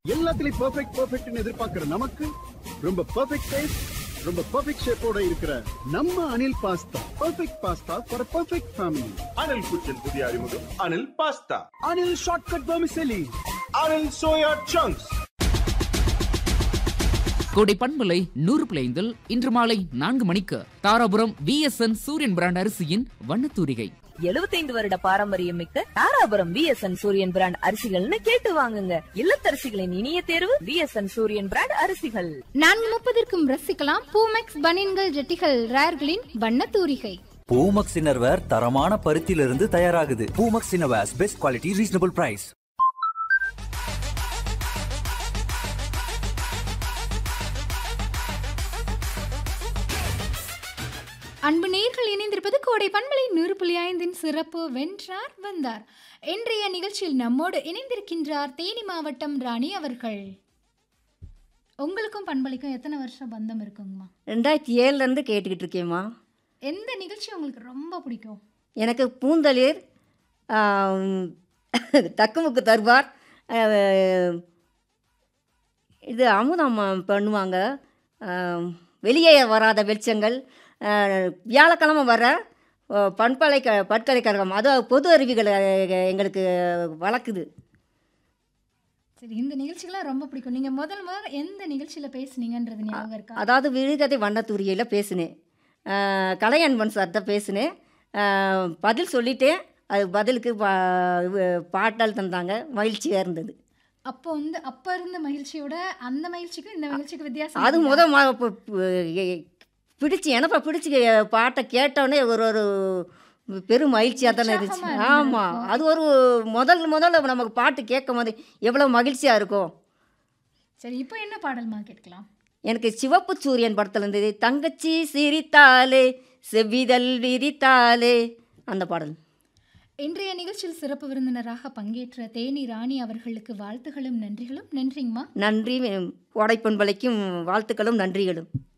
எல்லாத்துலயும் பெர்ஃபெக்ட் பெர்ஃபெக்ட்னு எதிர்பார்க்கிற நமக்கு ரொம்ப பெர்ஃபெக்ட் டேஸ்ட் ரொம்ப பெர்ஃபெக்ட் ஷேப்போட இருக்கிற நம்ம Anil pasta perfect pasta for perfect family Anil குச்சின் புதிய அறிமுகம் Anil pasta Anil shortcut vermicelli Anil soya chunks கோடை பண்பலை நூறு பிளைந்தில் இன்று மாலை நான்கு மணிக்கு தாராபுரம் விஎஸ்என் சூரியன் பிராண்ட் அரிசியின் வண்ணத்தூரிகை 75 வருட பாரம்பரியம் மிக்க தாராபுரம் விஎஸ்என் சூரியன் பிராண்ட் அரிசிகள்னு கேட்டு வாங்குங்க இல்லத்தரசிகளின் இனிய தேர்வு விஎஸ்என் சூரியன் பிராண்ட் அரிசிகள் நான்கு முப்பதற்கும் ரசிக்கலாம் பூமெக்ஸ் பனியன்கள் ஜெட்டிகள் ரேர்களின் வண்ண தூரிகை பூமக்ஸ் இன்னர்வேர் தரமான பருத்தியிலிருந்து தயாராகுது Poomex innerwears best quality reasonable price அன்பு நேர்கள் இணைந்திருப்பது கோடை பண்பலை நூறு புள்ளி ஐந்தின் சிறப்பு வென்றார் வந்தார் இன்றைய நிகழ்ச்சியில் நம்மோடு இணைந்திருக்கின்றார் தேனி மாவட்டம் ராணி அவர்கள் உங்களுக்கும் பண்பலைக்கும் எத்தனை வருஷம் பந்தம் இருக்குங்கம்மா ரெண்டாயிரத்தி ஏழுலேருந்து கேட்டுக்கிட்டு இருக்கேம்மா எந்த நிகழ்ச்சி உங்களுக்கு ரொம்ப பிடிக்கும் எனக்கு பூந்தளிர் ஆம், தக்குமுக்கு தருவார் ஆஹ், இது அமுதம் பண்ணுவாங்க ஆம், வெளியே வராத வெளிச்சங்கள் ஆஹ், வியாழக்கிழமை வர ஆஹ், பண்பலை க பல்கலைக்கழகம் அது பொது அறிவிகளை எங்களுக்கு வளர்க்குது சரி இந்த நிகழ்ச்சிகள்லாம் ரொம்ப பிடிக்கும் நீங்கள் முதல் முதல் எந்த நிகழ்ச்சியில் பேசுனீங்கன்றது ஞாபகம் இருக்கா அதாவது விழுகதை வண்ணத்தூரியில் பேசினேன் ஆஹ், கலையன்பன் சார்கிட்ட பேசினேன் ஆஹ், பதில் சொல்லிட்டேன் அது பதிலுக்கு பா இது பாட்டால் தந்தாங்க மகிழ்ச்சியாக இருந்தது அப்போ வந்து அப்போ இருந்த மகிழ்ச்சியோட அந்த மகிழ்ச்சிக்கும் இந்த மகிழ்ச்சிக்கு வித்தியாசம் அது இருக்குதா? முத ம- பு- பு- எ- பிடிச்சி எனப்பா பிடிச்சி பாட்டை கேட்டோடனே ஒரு ஒரு பெரும் மகிழ்ச்சியாக தானே இருந்துச்சு உற்சாகமா இருந்தது. ஆமாம் அது ஒரு முதல் முதல்ல நமக்கு பாட்டு கேட்கும் போது எவ்வளோ மகிழ்ச்சியாக இருக்கும் சரி இப்போ என்ன பாடல்மா கேட்கலாம் எனக்கு சிவப்பு சூரியன் படத்தில் இருந்தது தங்கச்சி சிரித்தாலே செவ்விதழ் விரித்தாலே அந்த பாடல் இன்றைய நிகழ்ச்சியில் சிறப்பு விருந்தினராக பங்கேற்ற தேனி ராணி அவர்களுக்கு வாழ்த்துகளும் நன்றிகளும் நன்றிங்கம்மா நன்றி கோடைப்பண்பலைக்கும் வாழ்த்துக்களும் நன்றிகளும்